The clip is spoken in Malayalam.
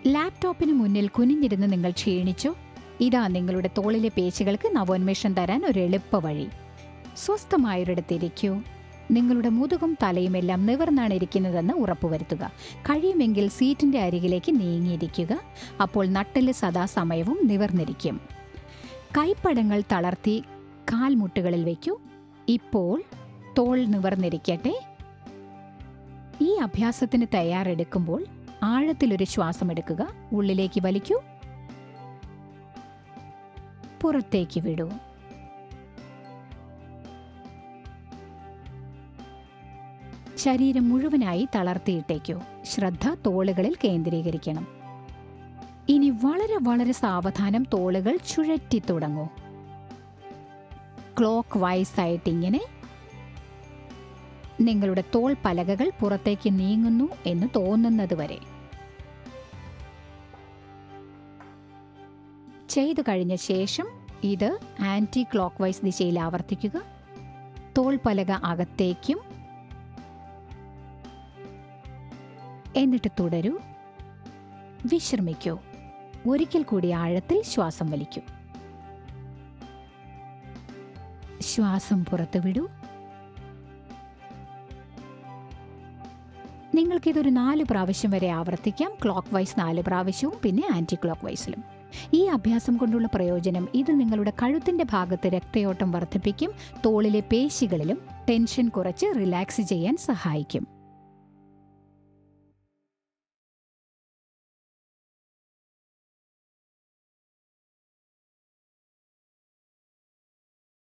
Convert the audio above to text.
ലാപ്ടോപ്പിന് മുന്നിൽ കുനിഞ്ഞിരുന്ന് നിങ്ങൾ ക്ഷീണിച്ചു ഇതാ നിങ്ങളുടെ തോളിലെ പേശികൾക്ക് നവോന്മേഷം തരാൻ ഒരു എളുപ്പ വഴി സ്വസ്ഥമായൊരിടത്തിരിക്കൂ നിങ്ങളുടെ മുതുകും തലയുമെല്ലാം നിവർന്നാണ് ഇരിക്കുന്നതെന്ന് ഉറപ്പുവരുത്തുക കഴിയുമെങ്കിൽ സീറ്റിന്റെ അരികിലേക്ക് നീങ്ങിയിരിക്കുക അപ്പോൾ നട്ടില് സദാസമയവും നിവർന്നിരിക്കും കൈപ്പടങ്ങൾ തളർത്തി കാൽമുട്ടുകളിൽ വയ്ക്കൂ ഇപ്പോൾ തോൾ നിവർന്നിരിക്കട്ടെ ഈ അഭ്യാസത്തിന് തയ്യാറെടുക്കുമ്പോൾ ആഴത്തിലൊരു ശ്വാസം എടുക്കുക ഉള്ളിലേക്ക് വലിക്കൂ പുറത്തേക്ക് വിടൂ ശരീരം മുഴുവനായി തളർത്തിയിട്ടേക്കു ശ്രദ്ധ തോളുകളിൽ കേന്ദ്രീകരിക്കണം ഇനി വളരെ വളരെ സാവധാനം തോളുകൾ ചുഴറ്റി തുടങ്ങൂ ക്ലോക്ക് വൈസ് ആയിട്ട് ഇങ്ങനെ നിങ്ങളുടെ തോൾ പലകകൾ പുറത്തേക്ക് നീങ്ങുന്നു എന്ന് തോന്നുന്നത് വരെ ചെയ്തു കഴിഞ്ഞ ശേഷം ഇത് ആന്റി ക്ലോക്ക് വൈസ് ദിശയിൽ ആവർത്തിക്കുക തോൾ പലക അകത്തേക്കും എന്നിട്ട് തുടരൂ വിശ്രമിക്കൂ ഒരിക്കൽ കൂടി ആഴത്തിൽ ശ്വാസം വലിക്കൂ ശ്വാസം പുറത്തു വിടൂ നിങ്ങൾക്കിതൊരു നാല് പ്രാവശ്യം വരെ ആവർത്തിക്കാം ക്ലോക്ക് വൈസ് നാല് പ്രാവശ്യവും പിന്നെ ആന്റി ക്ലോക്ക് വൈസിലും ഈ അഭ്യാസം കൊണ്ടുള്ള പ്രയോജനം ഇത് നിങ്ങളുടെ കഴുത്തിന്റെ ഭാഗത്ത് രക്തയോട്ടം വർദ്ധിപ്പിക്കും തോളിലെ പേശികളിലും ടെൻഷൻ കുറച്ച് റിലാക്സ് ചെയ്യാൻ സഹായിക്കും